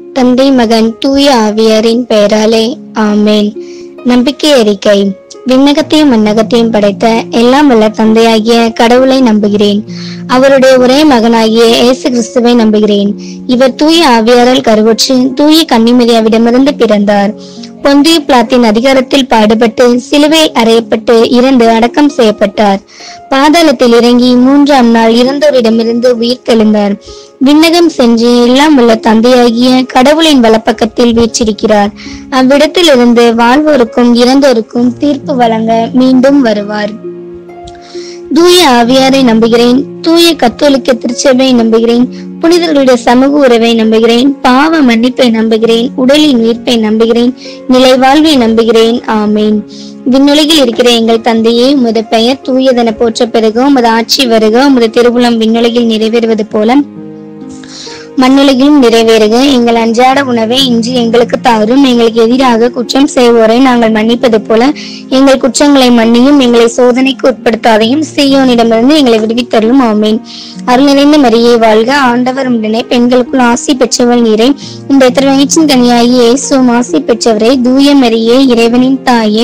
தந்தை மகன் தூய ஆவியாரின் பெயராலே ஆமேன் நம்பிக்கை அறிக்கை விண்ணகத்தையும் மன்னகத்தையும் படைத்த எல்லாம் வல்ல தந்தையாகிய கடவுளை நம்புகிறேன் அவருடைய ஒரே மகனாகிய இயேசு கிறிஸ்துவை நம்புகிறேன் இவர் தூய ஆவியாரால் கருவுற்று தூய கன்னிமரியாவிடமிருந்து பிறந்தார் பொந்திய பிளாத்தின் அதிகாரத்தில் பாடுபட்டு சிலுவையில் அறையப்பட்டு இறந்து அடக்கம் செய்யப்பட்டார் பாதாளத்தில் இறங்கி மூன்றாம் நாள் இறந்தோரிடமிருந்து உயிர் தெழுந்தார் விண்ணகம் சென்று எல்லாம் உள்ள தந்தையாகிய கடவுளின் வலப்பக்கத்தில் வீற்றிருக்கிறார் அவ்விடத்திலிருந்து வாழ்வோருக்கும் இறந்தோருக்கும் தீர்ப்பு வழங்க மீண்டும் வருவார் தூய ஆவியாரை நம்புகிறேன் தூய கத்தோலிக்க திருச்சபையை நம்புகிறேன் புனிதர்களுடைய சமூக உறவை நம்புகிறேன் பாவ மன்னிப்பை நம்புகிறேன் உடலின் உயிர்ப்பை நம்புகிறேன் நிலை வாழ்வை நம்புகிறேன் ஆமேன் விண்ணுலகில் இருக்கிற எங்கள் தந்தையே உமது பெயர் தூயதென போற்ற பிறகு உமது ஆட்சி வருக உமது திருவுளம் விண்ணுலகில் நிறைவேறுவது போல மண்ணுலகிலும் நிறைவேறுக எங்கள் அன்றாட உணவை இன்று எங்களுக்கு தாரும் எங்களுக்கு எதிராக குற்றம் செய்வோரை நாங்கள் மன்னிப்பது போல எங்கள் குற்றங்களை மன்னியும் எங்களை சோதனைக்கு உட்படுத்தாதையும் சீயோனிடமிருந்து எங்களை விடுவித்தருளும் ஆமேன் அருள் நிறைந்த மரியே வாழ்க ஆண்டவர் உடனே பெண்களுக்குள் ஆசி பெற்றவள் நீரை இந்த திருவயிற்றின் கனியாகி இயேசுவும் ஆசி பெற்றவரை தூய மரியே இறைவனின் தாயே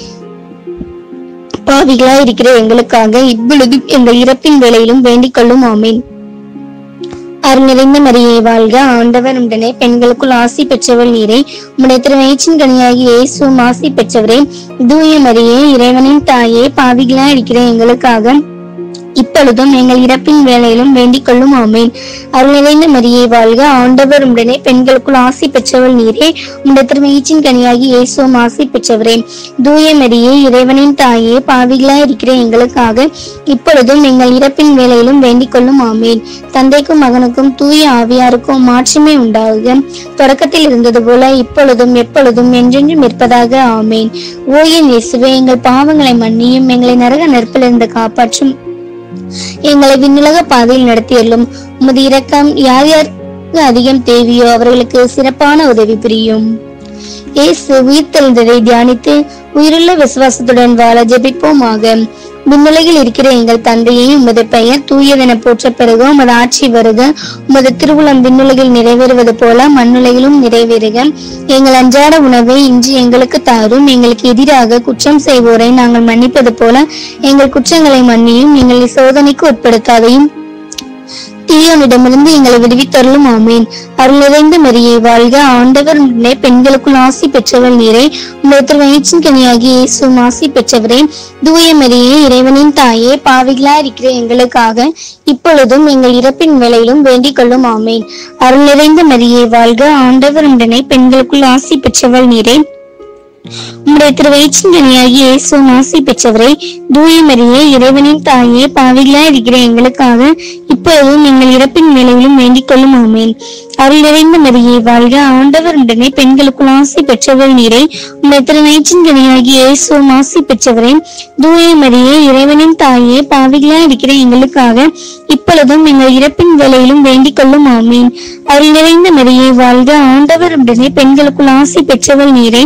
பாவிகளாய் இருக்கிற எங்களுக்காக இப்பொழுது எங்கள் இறப்பின் வேளையிலும் வேண்டிக் கொள்ளும் ஆமேன் அருள் நிறைந்த மரியே வாழ்க ஆண்டவர் உடனே பெண்களுக்குள் ஆசி பெற்றவள் நீரே உம்முடைய திருவயிற்றின் கனியாகி இயேசுவும் ஆசி பெற்றவரே தூய மரியே இறைவனின் தாயே பாவிகளா இருக்கிற எங்களுக்காக இப்பொழுதும் எங்கள் இறப்பின் வேளையிலும் வேண்டிக் கொள்ளும் ஆமேன் அருள் நிறைந்த மரியே வாழ்க ஆண்டவர் உடனே பெண்களுக்குள் ஆசி பெற்றவள் நீரே உம்முடைய திருவயிற்றின் கனியாகி இயேசுவும் ஆசி பெற்றவரே தூய மரியே இறைவனின் தாயே பாவிகளா இருக்கிற எங்களுக்காக இப்பொழுதும் எங்கள் இறப்பின் வேளையிலும் வேண்டிக் கொள்ளும் ஆமேன் தந்தைக்கும் மகனுக்கும் தூய ஆவியாருக்கும் மாற்றமே உண்டாகுக தொடக்கத்தில் இருந்தது போல இப்பொழுதும் எப்பொழுதும் என்றென்றும் இருப்பதாக ஆமேன் ஓயின் இயேசுவே எங்கள் பாவங்களை மன்னியும் எங்களை நரக நெருப்பிலிருந்து காப்பாற்றும் எங்களை விண்ணுலக பாதையில் நடத்தியல்லும் உமது இரக்கம் யார் யாருக்கு அதிகம் தேவையோ அவர்களுக்கு சிறப்பான உதவி புரியும் இயேசு உயிர்த்தெழுந்ததை தியானித்து உயிருள்ள விசுவாசத்துடன் வாழ ஜெபிப்போமாக விண்ணுலகில் இருக்கிற எங்கள் தந்தையை உமது பெயர் தூயதென போற்ற பிறகு உமது ஆட்சி வருக உமது திருவுளம் விண்ணுலகில் நிறைவேறுவது போல மண்ணுலகிலும் நிறைவேறுக எங்கள் அன்றாட உணவை இன்று எங்களுக்கு தாரும் எங்களுக்கு எதிராக குற்றம் செய்வோரை நாங்கள் மன்னிப்பது போல எங்கள் குற்றங்களை மன்னியும் எங்களை சோதனைக்கு உட்படுத்தாதையும் தீயோனிடமிருந்து எங்களை விடுவித்தருளும் ஆமேன் அருள் நிறைந்த மரியே வாழ்க ஆண்டவர் உடனே பெண்களுக்குள் ஆசி பெற்றவள் நீரே உங்கள் வயிற்றின் கனியாகி இயேசுவும் ஆசி பெற்றவரே தூய மரியே இறைவனின் தாயே பாவிகளா இருக்கிற எங்களுக்காக இப்பொழுதும் எங்கள் இறப்பின் வேளையிலும் வேண்டிக் கொள்ளும் ஆமேன் அருள் நிறைந்த மரியே வாழ்க ஆண்டவர் உடனே பெண்களுக்குள் ஆசி பெற்றவள் நீரே உம்முடைய திருவயிற்றின் கனியாகி இயேசுவும் ஆசி பெற்றவரை தூய மரியே இறைவனின் தாயே பாவிகளா இருக்கிற எங்களுக்காக இப்பொழுதும் எங்கள் இறப்பின் வேலையிலும் வேண்டிக் கொள்ளும் ஆமேன் அருள் நிறைந்த மரியே வாழ்க ஆண்டவர் உடனே பெண்களுக்குள் ஆசி பெற்றவள் நீரை உம்முடைய திருவயிற்றின் கனியாகி இயேசுவும் ஆசி பெற்றவரை தூய மரியே இறைவனின் தாயே பாவிகளா இருக்கிற எங்களுக்காக இப்பொழுதும் எங்கள் இறப்பின் வேலையிலும் வேண்டிக் கொள்ளும் ஆமேன் அருள் நிறைந்த மரியே வாழ்க ஆண்டவர் உடனே பெண்களுக்குள் ஆசி பெற்றவள் நீரை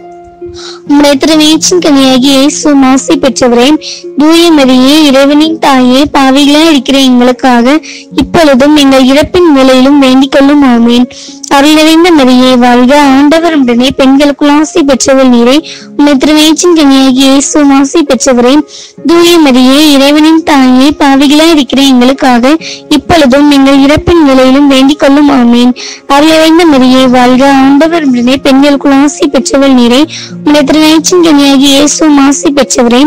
உம்முடைய திருவயிற்றின் கனியாகி இயேசு மாசி பெற்றவரே தூய மரியே இறைவனின் தாயே பாவிகளா இருக்கிற எங்களுக்காக இப்பொழுதும் எங்கள் இறப்பின் வேலையிலும் வேண்டிக் கொள்ளும் ஆமேன் அருள் நிறைந்த மரியே வாழ்க ஆண்டவர் உடனே பெண்களுக்குள் ஆசி பெற்றவள் நீரே உம்முடைய திருவயிற்றின் கனியாகி இயேசு மாசி பெற்றவரே தூய மரியே இறைவனின் தாயே பாவிகளா இருக்கிற எங்களுக்காக இப்பொழுதும் எங்கள் இறப்பின் வேலையிலும் வேண்டிக் கொள்ளும் ஆமேன் அருள் நிறைந்த மரியே வாழ்க ஆண்டவர் உடனே பெண்களுக்குள் ஆசி பெற்றவள் நீரே உம்முடைய திருவயிற்றின் கனியாகி இயேசு மாசி பெற்றவரே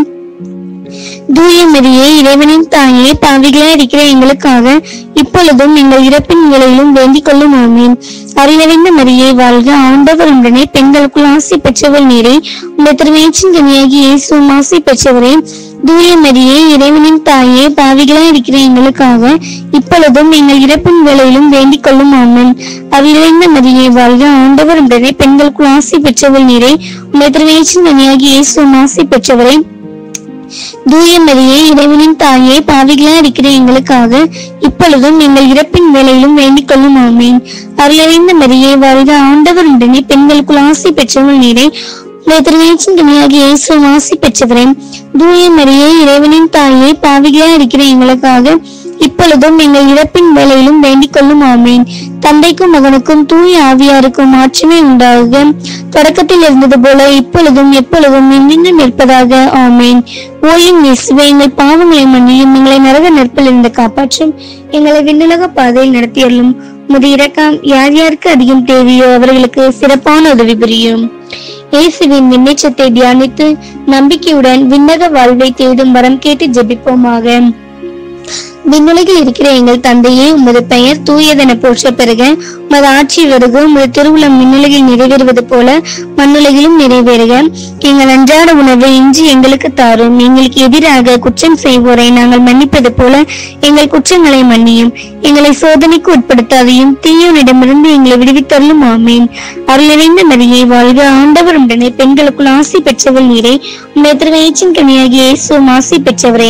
தூய மரியே இறைவனின் தாயே பாவிகளா இருக்கிற எங்களுக்காக இப்பொழுதும் எங்கள் இறப்பின் வேளையிலும் வேண்டிக் கொள்ளும் ஆமீன் அறிவறிந்த மரியே வாழ்க ஆண்டவர் உடனே பெண்களுக்குள் ஆசி பெற்றவள் நீரே உடைய திருவயிற்றின் கனியாகி இயேசுவும் ஆசி பெற்றவரே தூய மரியே இறைவனின் தாயே பாவிகளா இருக்கிற எங்களுக்காக இப்பொழுதும் எங்கள் இறப்பின் வேளையிலும் வேண்டிக் கொள்ளும் ஆமீன் அறிவறிந்த மரியே வாழ்க ஆண்டவர் உடனே பெண்களுக்குள் ஆசி பெற்றவள் நீரே உடைய திருவயிற்றின் கனியாகி இயேசுவும் ஆசி பெற்றவரே தூய மரியே இறைவனின் தாயே பாவிகளா இருக்கிற எங்களுக்காக இப்பொழுதும் எங்கள் இறப்பின் வேளையிலும் வேண்டிக் கொள்ளும் ஆமீன் அருளறிந்த மரியே வாழ்க ஆண்டவர் உடனே பெண்களுக்குள் ஆசி பெற்றவள் நீரே உடைய திருவயிற்றின் துணையாகிய இயேசு ஆசி பெற்றவரே தூய மரியே இறைவனின் தாயே பாவிகளா இருக்கிற எங்களுக்காக இப்பொழுதும் எங்கள் இறப்பின் வேலையிலும் வேண்டிக் கொள்ளும் ஆமீன் தந்தைக்கும் மகனுக்கும் தூய ஆவியாருக்கும் மாற்றமே உண்டாகுக தொடக்கத்தில் இருந்தது போல இப்பொழுதும் எப்பொழுதும் என்றென்றும் நிற்பதாக ஆமீன் ஓயும் இயேசுவே எங்கள் பாவங்களை மன்னியும் எங்களை நரக நெருப்பில் இருந்து காப்பாற்றும் எங்களை விண்ணுலக பாதையில் நடத்தியள்ளும் உமது இரக்கம் யார் யாருக்கு அதிகம் தேவையோ அவர்களுக்கு சிறப்பான உதவி புரியும் இயேசுவின் விண்ணேச்சத்தை தியானித்து நம்பிக்கையுடன் விண்ணக வாழ்வை தேடும் வரம் கேட்டு ஜெபிப்போமாக விண்ணுலகில் இருக்கிற எங்கள் தந்தையே உமது பெயர் தூயதென போற்ற பெறுக உமது ஆட்சி வருக உமது திருவுளம் விண்ணுலகில் நிறைவேறுவது போல மண்ணுலகிலும் நிறைவேறுக எங்கள் அன்றாட உணவை இன்று எங்களுக்கு தாரும் எங்களுக்கு எதிராக குற்றம் செய்வோரை நாங்கள் மன்னிப்பது போல எங்கள் குற்றங்களை மன்னியும் எங்களை சோதனைக்கு உட்படுத்தாதையும் தீயோனிடமிருந்து எங்களை விடுவித்தருளும் ஆமீன் அருள் நிறைந்த மரியை வாழ்க ஆண்டவர் உடனே பெண்களுக்குள் ஆசி பெற்றவள் நீரே உடைய திருவயிற்றின் கனியாகிய இயேசுவும் ஆசி பெற்றவரே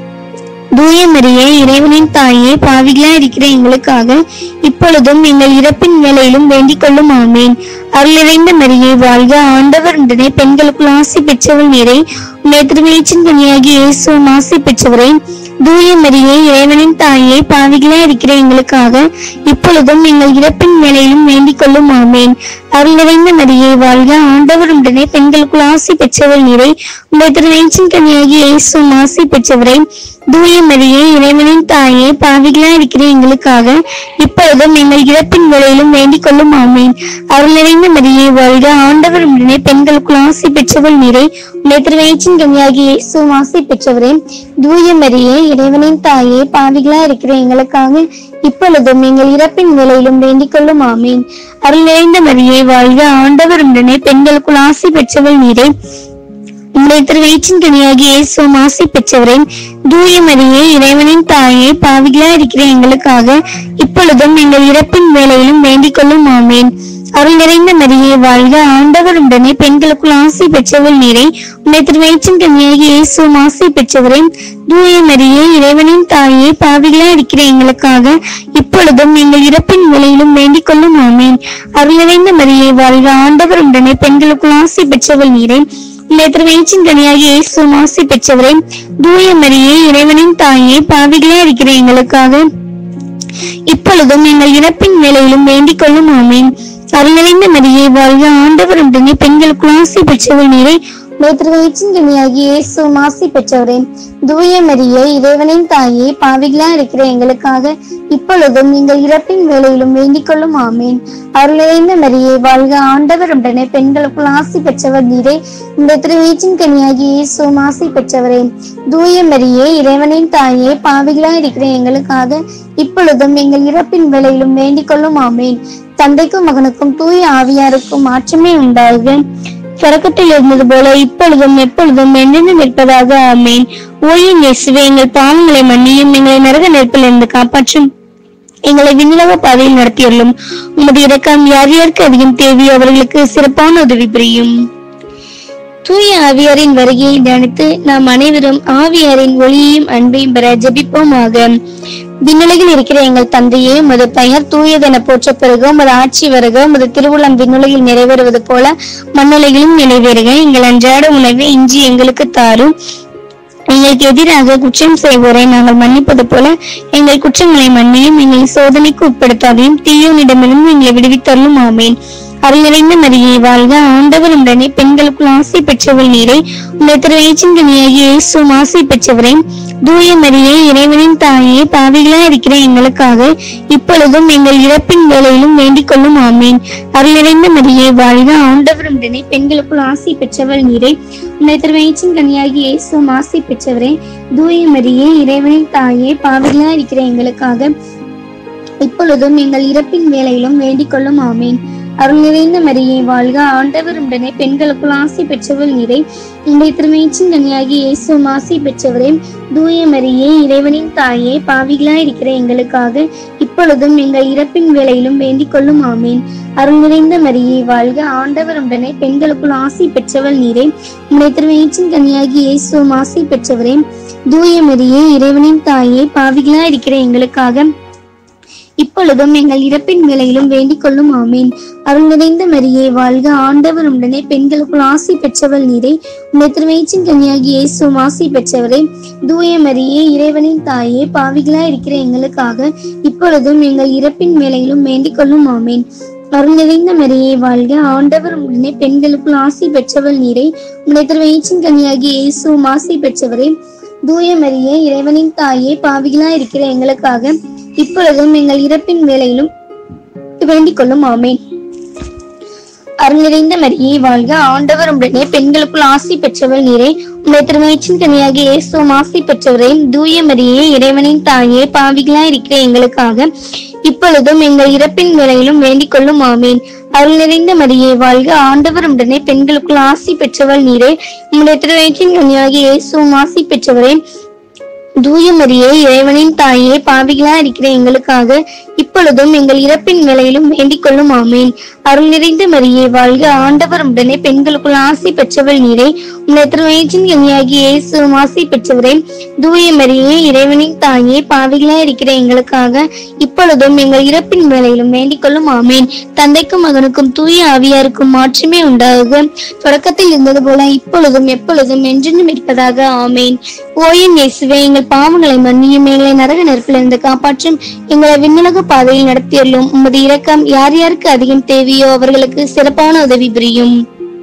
தூய மரியே இறைவனின் தாயே பாவிகளா இருக்கிற எங்களுக்காக இப்பொழுதும் எங்கள் இறப்பின் வேலையிலும் வேண்டிக் கொள்ளும் ஆமேன் அருள் நிறைந்த மரியே வாழ்க ஆண்டவர் உடனே பெண்களுக்குள் ஆசி பெற்றவள் நீரை உடைய திருவயிற்றின் கனியாகிய இயேசுவும் ஆசி பெற்றவரே தூய மரியே இறைவனின் தாயே பாவிகளா இருக்கிற எங்களுக்காக இப்பொழுதும் எங்கள் இறப்பின் வேலையிலும் வேண்டிக் கொள்ளும் ஆமேன் அருள் நிறைந்த மரியே வாழ்க ஆண்டவர் உடனே பெண்களுக்குள் ஆசி பெற்றவள் நீரை உடைய திருவயிற்றின் கனியாகிய இயேசுவும் ஆசி பெற்றவரே தூய மரியே இறைவனின் தாயே பாவிகளா இருக்கிற எங்களுக்காக இப்பொழுதும் எங்கள் இறப்பின் வேலையிலும் வேண்டிக் கொள்ளும் ஆமேன் அருள் நிறைந்த மரியே வாழ்க ஆண்டவர் உடனே பெண்களுக்குள் ஆசி பெற்றவள் நீரை உடைய திருவயிற்றின் கனியாகிய இயேசுவும் ஆசி பெற்றவரே தூய மரியே இறைவனின் தாயே பாவிகளா இருக்கிற எங்களுக்காக இப்பொழுதும் எங்கள் இறப்பின் வேலையிலும் வேண்டிக் கொள்ளும் ஆமீன் அருள் நிறைந்த மரியே வாழ்க ஆண்டவர் உடனே பெண்களுக்குள் ஆசி பெற்றவள் நீரே உம்முடைய திருவயிற்றின் கனியாகிய இயேசுவும் ஆசி பெற்றவரே தூய மரியே இறைவனின் தாயே பாவிகளா இருக்கிற எங்களுக்காக இப்பொழுதும் எங்கள் இறப்பின் வேலையிலும் வேண்டிக் கொள்ளும் ஆமேன் அருள் நிறைந்த மரியே வாழ்க ஆண்டவர் உடனே பெண்களுக்குள் ஆசி பெற்றவள் நீரே உம்முடைய திருவயிற்றின் கனியாகிய இயேசுவும் ஆசி பெற்றவரே தூய மரியே இறைவனின் தாயே பாவிகளா இருக்கிற எங்களுக்காக இப்பொழுதும் எங்கள் இறப்பின் வேலையிலும் வேண்டிக் கொள்ளும் ஆமேன் அருள் நிறைந்த மரியே வாழ்க ஆண்டவர் உடனே பெண்களுக்குள் ஆசி பெற்றவள் நீரே உம்முடைய திருவயிற்றின் கனியாகிய இயேசுவும் ஆசி பெற்றவரே தூய மரியே இறைவனின் தாயே பாவிகளா இருக்கிற எங்களுக்காக இப்பொழுதும் எங்கள் இறப்பின் வேலையிலும் வேண்டிக் கொள்ளும் ஆமீன் அருள் நிறைந்த மரியே வாழ்க ஆண்டவர் உடனே பெண்களுக்குள் ஆசி பெற்றவள் நீரே உம்முடைய திருவயிற்றின் கனியாகிய இயேசுவும் ஆசி பெற்றவரே தூய மரியே இறைவனின் தாயே பாவிகளா இருக்கிற எங்களுக்காக இப்பொழுதும் எங்கள் இறப்பின் வேலையிலும் வேண்டிக் கொள்ளும் ஆமீன் அருள் நிறைந்த மரியே வாழ்க ஆண்டவர் உடனே பெண்களுக்குள் ஆசி பெற்றவர் நீரே இந்த திருவயிற்றின் கனியாகிய இயேசுவும் ஆசி பெற்றவரே தூய மரியே இறைவனின் தாயே பாவிகளா இருக்கிற எங்களுக்காக இப்பொழுதும் எங்கள் இறப்பின் வேலையிலும் வேண்டிக் கொள்ளும் ஆமீன் தந்தைக்கும் மகனுக்கும் தூய ஆவியாருக்கும் மாற்றமே உண்டாகுக தொடக்கத்தில் இருந்தது போல இப்பொழுதும் எப்பொழுதும் என்றென்று நிற்பதாக ஆமேன் ஓயின் இயேசுவே எங்கள் பாவங்களை மன்னியும் எங்களை நரக நெருப்பில் இருந்து காப்பாற்றும் எங்களை விண்ணுலக பாதையில் நடத்தியுள்ளும் உமது இரக்கம் யார் யாருக்கு அதிகம் தேவையோ அவர்களுக்கு சிறப்பான உதவி புரியும் தூய ஆவியாரின் வருகையை தியானித்து நாம் அனைவரும் ஆவியாரின் ஒளியையும் அன்பையும் பெற ஜெபிப்போமாக விண்ணுலகில் இருக்கிற எங்கள் தந்தையே உமது பெயர் தூயதென போற்ற பிறகு உமது ஆட்சி வருக உமது திருவுளம் விண்ணுலகில் நிறைவேறுவது போல மண்ணுலகிலும் நிறைவேறுக எங்கள் அன்றாட உணவை இன்றி எங்களுக்கு தாரும் எங்களுக்கு எதிராக குற்றம் செய்வோரை நாங்கள் மன்னிப்பது போல எங்கள் குற்றங்களை மன்னியும் எங்களை சோதனைக்கு உட்படுத்தாதையும் தீயோனிடமிருந்து எங்களை விடுவித்தருளும் ஆமேன் அருள் நிறைந்த மரியை வாழ்க ஆண்டவர் உடனே பெண்களுக்குள் ஆசை பெற்றவள் நீரை உடைய திருவயிற்றின் கனியாகிய இயேசுவும் ஆசை பெற்றவரே தூய மரியே இறைவனின் தாயே பாவிகளா இருக்கிற எங்களுக்காக இப்பொழுதும் எங்கள் இறப்பின் வேலையிலும் வேண்டிக் கொள்ளும் ஆமீன் அருள் நிறைந்த மரியே வாழ்க ஆண்டவர் உடனே பெண்களுக்குள் ஆசை பெற்றவள் நீரை உடைய திருவயிற்றின் கனியாகிய இயேசுவும் ஆசை பெற்றவரே தூய மரியே இறைவனின் தாயே பாவிகளா இருக்கிற எங்களுக்காக இப்பொழுதும் எங்கள் இறப்பின் வேலையிலும் வேண்டிக் கொள்ளும் ஆமீன் அருள் நிறைந்த மரியை வாழ்க ஆண்டவர் உடனே பெண்களுக்குள் ஆசை பெற்றவள் நீரை உடைய திருமைச்சின் கன்னியாகி இயேசுவும் ஆசை பெற்றவரே தூய மரியே இறைவனின் தாயே பாவிகளா இருக்கிற எங்களுக்காக இப்பொழுதும் எங்கள் இறப்பின் வேலையிலும் வேண்டிக் கொள்ளும் ஆமீன் அருள் நிறைந்த மரியை வாழ்க ஆண்டவர் உடனே பெண்களுக்குள் ஆசை பெற்றவள் நீரே உடைய திருமைச்சின் கன்னியாகி இயேசுவும் ஆசை பெற்றவரே தூய மரியே இறைவனின் தாயே பாவிகளா இருக்கிற எங்களுக்காக இப்பொழுதும் எங்கள் இறப்பின் வேளையிலும் வேண்டிக் கொள்ளும் ஆமீன் அருள் நிறைந்த மரியே வாழ்க ஆண்டவர் உடனே பெண்களுக்குள் ஆசி பெற்றவள் நீரே உடைய திருவயிற்றின் கன்னியாகி இயேசுவும் ஆசி பெற்றவரே தூய மரியே இறைவனின் தாயே பாவிகளாய் இருக்கிற எங்களுக்காக இப்பொழுதும் எங்கள் இறப்பின் வேளையிலும் வேண்டிக் கொள்ளும் ஆமீன் அருள் நிறைந்த மரியே வாழ்க ஆண்டவர் உடனே பெண்களுக்குள் ஆசி பெற்றவள் நீரே உடைய திருவயிற்றின் கன்னியாகி இயேசுவும் ஆசி பெற்றவரே தூய மரியே இறைவனின் தாயே பாவிகளாய் இருக்கிற எங்களுக்காக இப்பொழுதும் எங்கள் இறப்பின் வேளையிலும் வேண்டிக் கொள்ளும் ஆமேன் அருள் நிறைந்த மரியே வாழ்க ஆண்டவர் உடனே பெண்களுக்குள் ஆசி பெற்றவள் நீரே உடைய திருமயிற்றின் கனியாகி இயேசுவும் ஆசி பெற்றவரே தூய மரியே இறைவனின் தாயே பாவிகளாய் இருக்கிற எங்களுக்காக இப்பொழுதும் எங்கள் இறப்பின் வேளையிலும் வேண்டிக் கொள்ளும் ஆமேன் அருள் நிறைந்த மரியே வாழ்க ஆண்டவர் உடனே பெண்களுக்குள் ஆசி பெற்றவள் நீரே உம்முடைய திருவயிற்றின் கனியாகி இயேசுவும் ஆசி பெற்றவரே தூய மரியே இறைவனின் தாயே பாவிகளா இருக்கிற எங்களுக்காக இப்பொழுதும் எங்கள் இறப்பின் வேளையிலும் வேண்டிக் கொள்ளும் ஆமேன் அருள் நிறைந்த மரியே வாழ்க ஆண்டவர் உடனே பெண்களுக்குள் ஆசி பெற்றவள் நீரே உன்னை திருவயிற்றின் கனியாகி இயேசுவும் ஆசி பெற்றவரே தூய மரியே இறைவனின் தாயே பாவிகளா இருக்கிற எங்களுக்காக இப்பொழுதும் எங்கள் இறப்பின் வேளையிலும் வேண்டிக் கொள்ளும் ஆமேன் தந்தைக்கும் மகனுக்கும் தூய ஆவியாருக்கும் மாற்றமே உண்டாகுக தொடக்கத்தில் இருந்தது போல இப்பொழுதும் எப்பொழுதும் என்றென்றும் இருப்பதாக ஆமேன் ஓயின் இயேசுவே எங்கள் பாவங்களை மன்னியும் எங்களை நரக நெருப்பிலிருந்து காப்பாற்றும் எங்களை விண்ணுலக பாதையில் நடத்தியுள்ளோம் உமது இரக்கம் யார் யாருக்கு அதிகம் தேவையோ அவர்களுக்கு சிறப்பான உதவி புரியும்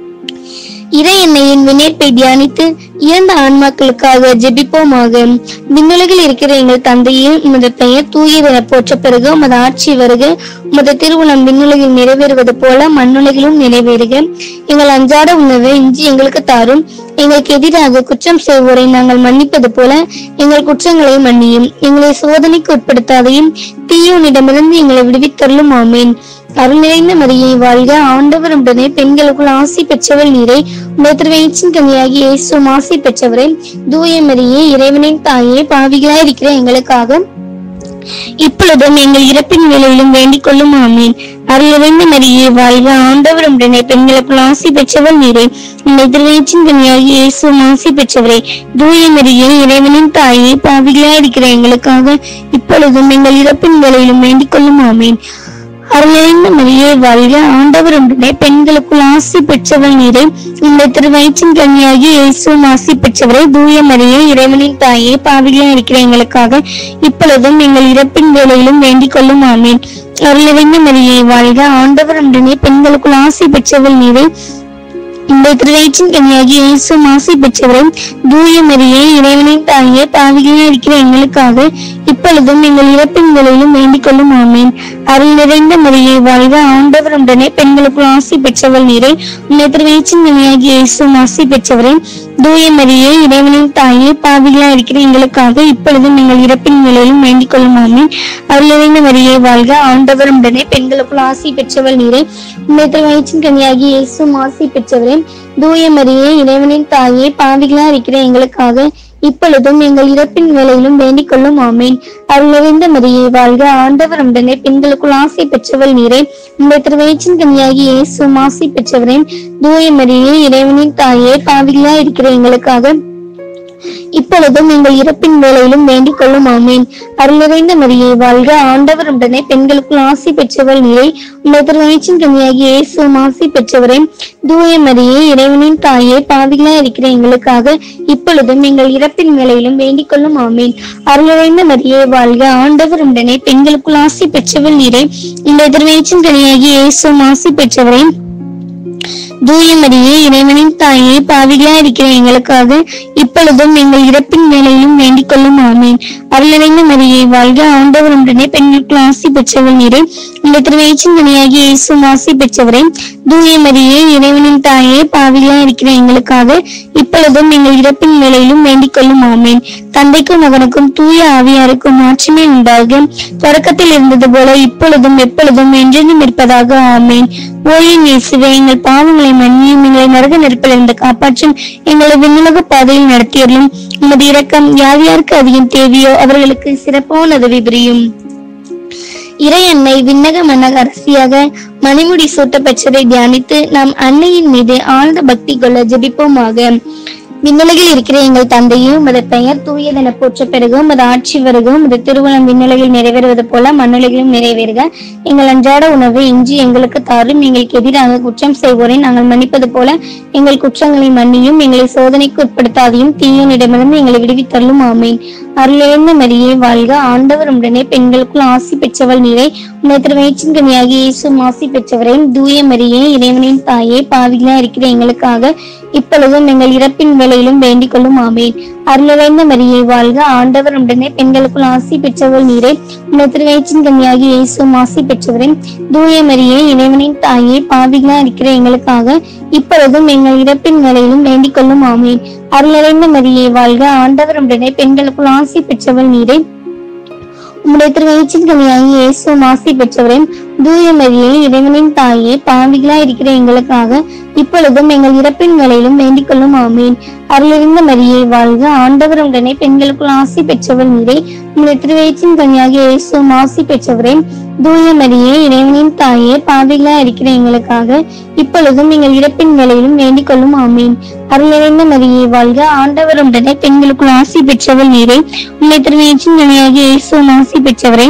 இறை எண்ணெயின் விண்ணேற்பை தியானித்து இறந்த ஆன்மாக்களுக்காக ஜெபிப்போமாக விண்ணுலகில் இருக்கிற எங்கள் தந்தையே உமது பெயர் தூயதென போற்ற பிறகு உமது ஆட்சி வருக உமது திருவுளம் விண்ணுலகில் நிறைவேறுவது போல மண்ணுலகிலும் நிறைவேறுக எங்கள் அன்றாட உணவை இன்றி எங்களுக்கு தாரும் எங்களுக்கு எதிராக குற்றம் செய்வோரை நாங்கள் மன்னிப்பது போல எங்கள் குற்றங்களை மன்னியும் எங்களை சோதனைக்கு உட்படுத்தாதையும் தீயோனிடமிருந்து எங்களை விடுவித்தருளும் ஆமேன் அருள் நிறைந்த மரியை வாழ்க ஆண்டவர் உடனே பெண்களுக்குள் ஆசி பெற்றவள் நீரை உடைய திருவயிற்றின் கனியாகி இயேசுவும் ஆசி பெற்றவரே தூய மரியே இறைவனின் தாயே பாவிகளாய் இருக்கிற எங்களுக்காக இப்பொழுதும் எங்கள் இறப்பின் வேலையிலும் வேண்டிக் கொள்ளும் ஆமீன் அருள் நிறைந்த மரியே வாழ்க ஆண்டவர் உடனே பெண்களுக்குள் ஆசி பெற்றவள் நீரே உன்னை திருவயிற்றின் கனியாகி இயேசுவும் ஆசி பெற்றவரே தூய மரியே இறைவனின் தாயே பாவிகளாய் இருக்கிற எங்களுக்காக இப்பொழுதும் எங்கள் இறப்பின் வேலையிலும் வேண்டிக் கொள்ளும் ஆமீன் அருளிந்த மரியே வாழ்க ஆண்டவர் உடனே பெண்களுக்குள் ஆசி பெற்றவள் நீரே உங்களை திருவயிற்றின் கன்னியாகி இயேசுவும் ஆசி பெற்றவரே தூய மரியே இறைவனின் தாயே பாவிகளா இருக்கிற எங்களுக்காக இப்பொழுதும் எங்கள் இறப்பின் வேலையிலும் வேண்டிக் கொள்ளும் ஆமீன் அருளிந்த மரியே வாழ்க ஆண்டவர் உடனே பெண்களுக்குள் ஆசி பெற்றவள் நீரே உங்கள் திருவயிற்றின் கன்னியாகி இயேசு மாசி பெற்றவரும் தூய மரியே இறைவனின் தாயே பாவிகளா இருக்கிற எங்களுக்காக இப்பொழுதும் எங்கள் இறப்பின் வேலையிலும் வேண்டிக் கொள்ளும் ஆமேன் அருள் நிறைந்த மரியே வாழ்க ஆண்டவர் உடனே பெண்களுக்குள் ஆசி பெற்றவள் நீரே உன்னை திருவயிற்றின் கன்னியாகி இயேசு மாசி பெற்றவரே தூய மரியே இறைவனின் தாயே பாவிகளா இருக்கிற எங்களுக்காக இப்பொழுதும் எங்கள் இறப்பின் வேலையிலும் வேண்டிக் கொள்ளும் ஆமேன் அருள் நிறைந்த மரியே வாழ்க ஆண்டவர் உடனே பெண்களுக்குள் ஆசி பெற்றவள் நீரே உன்னை திருவயிற்றின் கன்னியாகி இயேசு ஆசி பெற்றவரே தூய மரியே இறைவனின் தாயே பாவிகளா இருக்கிற எங்களுக்காக இப்பொழுதும் எங்கள் இறப்பின் வேலையிலும் வேண்டிக் கொள்ளும் ஆமேன் அருள் நிறைந்த மரியே வாழ்க ஆண்டவர் உடனே பெண்களுக்குள் ஆசை பெற்றவள் நீரே உங்களை திருவயிற்றின் கன்னியாகி இயேசு ஆசி பெற்றவரே தூய மரியே இறைவனின் தாயே பாவிகளா இருக்கிற எங்களுக்காக இப்பொழுதும் எங்கள் இறப்பின் வேலையிலும் வேண்டிக் கொள்ளும் ஆமேன் அருள் நிறைந்த மரியே வாழ்க ஆண்டவர் உடனே பெண்களுக்குள் ஆசி பெற்றவள் நீரை உங்கள் திருவயிற்றின் கன்னியாகி இயேசு ஆசி பெற்றவரே தூய மரியே இறைவனின் தாயே பாவிகளா இருக்கிற எங்களுக்காக இப்பொழுதும் எங்கள் இறப்பின் வேலையிலும் வேண்டிக் கொள்ளும் ஆமேன் அருள் நிறைந்த மரியே வாழ்க ஆண்டவர் உடனே பெண்களுக்குள் ஆசி பெற்றவள் நீரை உங்கள் திருவயிற்றின் கன்னியாகி இயேசு ஆசி பெற்றவரே தூய மரியே இறைவனின் தாயே பாவிகளா இருக்கிற எங்களுக்காக இப்பொழுதும் எங்கள் இறப்பின் வேலையிலும் வேண்டிக் கொள்ளும் ஆமேன் அருளிறைந்த மரியே வாழ்க ஆண்டவர் உடனே பெண்களுக்கு ஆசி பெற்றவள் நீரே இந்த திருவயிற்றின் துணையாகி இயேசு ஆசி பெற்றவரே தூய மரியே இறைவனின் தாயே பாவிகளா இருக்கிற எங்களுக்காக இப்பொழுதும் எங்கள் இறப்பின் வேலையிலும் வேண்டிக் கொள்ளும் ஆமேன் தந்தைக்கும் மகனுக்கும் தூய ஆவியாருக்கும் மாற்றமே உண்டாக தொடக்கத்தில் இருந்தது போல இப்பொழுதும் எப்பொழுதும் என்றென்றும் இருப்பதாக ஆமேன் ஓயின் இயேசுவே எங்கள் பாவங்களை மன்னியும் எங்களை நரக நெருப்பிலிருந்து காப்பாற்றும் எங்களை விண்ணுலக பாதையில் நடத்தியர்களும் உமது இரக்கம் யார் யாருக்கு அதிகம் தேவையோ அவர்களுக்கு சிறப்பான உதவி புரியும் இறை அன்னை விண்ணக மன்னக அரசியாக மணிமுடி சூட்ட பெற்றதை தியானித்து நாம் அன்னையின் மீது ஆழ்ந்த பக்தி கொள்ள ஜெபிப்போமாக விண்ணுலகில் இருக்கிற எங்கள் தந்தையே உமது பெயர் தூயதென போற்ற பெருக உமது ஆட்சி வருக உமது திருவுளம் விண்ணுலகில் நிறைவேறுவது போல மண்ணுலகிலும் நிறைவேறுக எங்கள் அன்றாட உணவை இன்றி எங்களுக்கு தாரும் எங்களுக்கு எதிராக குற்றம் செய்வோரை நாங்கள் மன்னிப்பது போல எங்கள் குற்றங்களை மன்னியும் எங்களை சோதனைக்கு உட்படுத்தாதையும் தீயனிடமிருந்து எங்களை விடுவித்தள்ளும் ஆமேன் அருளிழந்த மரியே வாழ்க ஆண்டவர் உடனே பெண்களுக்குள் ஆசி பெற்றவள் நீரை உன்னை திருவயிற்றின் கனியாகி இயேசும் ஆசி பெற்றவரே தூய மரியே இறைவனின் தாயே பாவிகளா இருக்கிற எங்களுக்காக இப்பொழுதும் எங்கள் இறப்பின் வேலையிலும் வேண்டிக் கொள்ளும் ஆமேன் அருளிழைந்த மரியே வாழ்க ஆண்டவர் உடனே பெண்களுக்குள் ஆசி பெற்றவள் நீரை உன்னை திருவயிற்றின் கனியாகி இயேசும் ஆசி பெற்றவரே தூய மரியே இறைவனின் தாயே பாவிகளா இருக்கிற எங்களுக்காக இப்பொழுதும் எங்கள் இறப்பின் வேலையிலும் வேண்டிக் கொள்ளும் ஆமேன் அருளிழைந்த மரியே வாழ்க ஆண்டவர் உடனே பெண்களுக்குள் ஆசி பெற்றவள் நீரை உம்முடைய திருவயிற்றின் கனியாகி இயேசு ஆசி பெற்றவரே தூய மரியே இறைவனின் தாயே பாவிகளா இருக்கிற எங்களுக்காக இப்பொழுதும் எங்கள் இறப்பின் வேலையிலும் வேண்டிக் கொள்ளும் ஆமீன் அருளிருந்த மரியே வாழ்க ஆண்டவர் உடனே பெண்களுக்குள் ஆசி பெற்றவள் நீரே உம்முடைய திருவயிற்றின் கனியாகி இயேசு ஆசி பெற்றவரே தூய மரியே இறைவனின் தாயே பாவிகளா இருக்கிற எங்களுக்காக இப்பொழுதும் எங்கள் இறப்பின் வேலையிலும் வேண்டிக் கொள்ளும் ஆமீன் அருளிறைந்த மரியே வாழ்க ஆண்டவர் உடனே பெண்களுக்குள் ஆசி பெற்றவள் நீரே உம்மை திருவயிற்றின் கனியாகி இயேசு ஆசி பெற்றவரே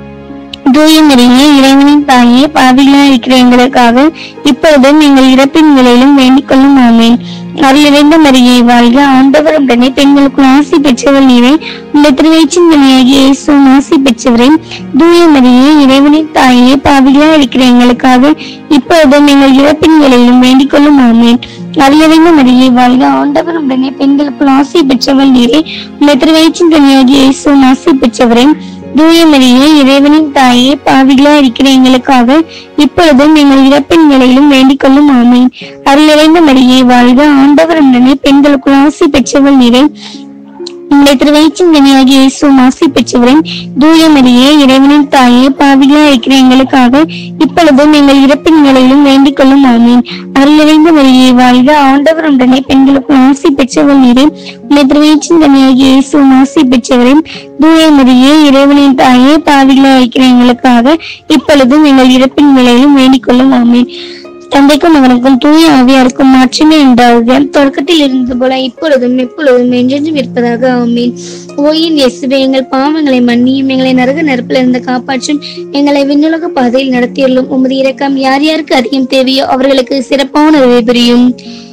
தூய மரியே இறைவனின் தாயே பாவிகளா இருக்கிற எங்களுக்காக இப்பொழுதும் எங்கள் இறப்பின் நிலையிலும் வேண்டிக் கொள்ளும் ஆமேன் அருளிறைந்த மரியே வாழ்க ஆண்டவர் உடனே பெண்களுக்குள் ஆசி பெற்றவள் நீரே உள்ள திருவயிற்றின் கனியாகி இயேசு ஆசி பெற்றவரே தூய மரியே இறைவனின் தாயே பாவிகளா இருக்கிற எங்களுக்காக இப்பொழுதும் எங்கள் இறப்பின் நிலையிலும் வேண்டிக் கொள்ளும் ஆமேன் அருளிறைந்த மரியே வாழ்க ஆண்டவர் உடனே பெண்களுக்குள் ஆசி பெற்றவள் நீரே உள்ள திருவயிற்றின் கனியாகி இயேசு ஆசி பெற்றவரே தூய மரியே இறைவனின் தாயே பாவிகளா இருக்கிற எங்களுக்காக இப்பொழுதும் எங்கள் இறப்பின் நிலையிலும் வேண்டிக் கொள்ளும் ஆமேன் அருளிறைந்த மரியே வாழ்க ஆண்டவர் உடனே பெண்களுக்குள் ஆசி பெற்றவள் நீரே உங்களை திருவயிற்றின் கனியாகி இயேசு ஆசி பெற்றவரன் தூய மரியே இறைவனின் தாயே பாவிகளா இருக்கிற எங்களுக்காக இப்பொழுதும் எங்கள் இறப்பின் நிலையிலும் வேண்டிக் கொள்ளும் ஆமீன் அருளிறைந்த மரியே வாழ்க ஆண்டவர் உடனே பெண்களுக்குள் ஆசி பெற்றவள் நீரே உங்களை திருவயிற்றின் கனியாகி இயேசு ஆசி பெற்றவரன் தூய மரியே இறைவனின் தாயே பாவிகளா இருக்கிற எங்களுக்காக இப்பொழுதும் எங்கள் இறப்பின் நிலையிலும் வேண்டிக் கொள்ளும் ஆமீன் தந்தைக்கும் மகனுக்கும் தூய ஆவியாருக்கும் மாற்றமே உண்டாகுக தொடக்கத்தில் இருந்தது போல இப்பொழுதும் எப்பொழுதும் என்றென்றும் இருப்பதாக ஆமீன் ஓயின் இயேசுவே எங்கள் பாவங்களை மன்னியும் எங்களை நரக நெருப்பில் இருந்து காப்பாற்றும் எங்களை விண்ணுலக பாதையில் நடத்தியுள்ளும் உமது இரக்கம் யார் யாருக்கு அதிகம் தேவையோ அவர்களுக்கு சிறப்பான உதவி புரியும்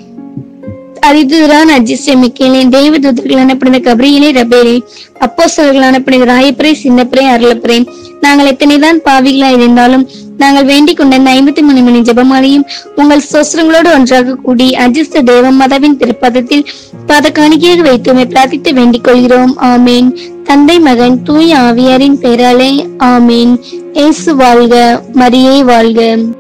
அதிதுரான் அஜிஸ்ட மிக்கேலே தேவதூதர்கள் அனுப்பின கபரியிலே ரபேலே அப்போஸ்தலர்கள் அனுப்பின ராயப்பரே சின்னப்பரே அருளப்பரே நாங்கள் எத்தனைதான் பாவிகளா இருந்தாலும் நாங்கள் வேண்டிக் கொண்ட இந்த ஐம்பத்தி மூணு மணி ஜெபமாலையும் உங்கள் சோஸ்திரங்களோடு ஒன்றாக கூடி அஜிஸ்த தேவ மதவின் திருப்பதத்தில் பாத காணிக்கையாக வைத்துமே பிரார்த்தித்து வேண்டிக் கொள்கிறோம் ஆமீன் தந்தை மகன் தூய ஆவியாரின் பெயராலே ஆமீன் இயேசு வாழ்க மரியே வாழ்க